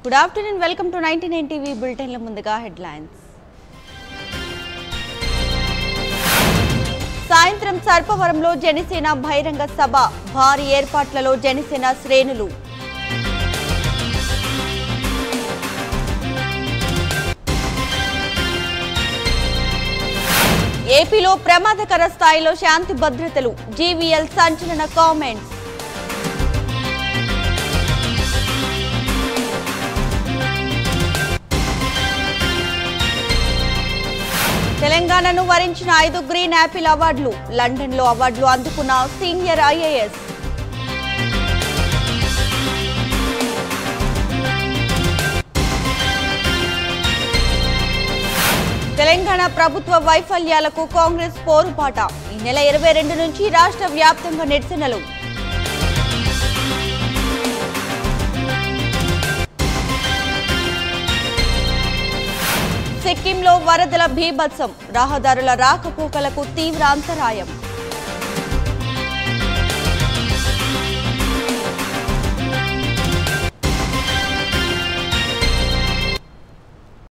good afternoon welcome to ninety nine TV బులెటిన్ల ముందుగా headlines సాయంత్రం సర్పవరంలో జనసేన బహిరంగ సభ భారీ ఏర్పాట్లలో జనసేన శ్రేణులు ఏపీలో ప్రమాదకర స్థాయిలో శాంతి భద్రతలు జీవీఎల్ సంచలన కామెంట్స్ తెలంగాణను వరించిన ఐదు గ్రీన్ యాపిల్ అవార్డులు లండన్లో అవార్డులు అందుకున్న సీనియర్ ఐఏఎస్ తెలంగాణ ప్రభుత్వ వైఫల్యాలకు కాంగ్రెస్ పోరుపాట ఈ నెల ఇరవై రెండు నుంచి రాష్ట్ర వ్యాప్తంగా నిరసనలు సిక్కింలో వరదల బీభత్సం రహదారుల రాకపోకలకు తీవ్ర అంతరాయం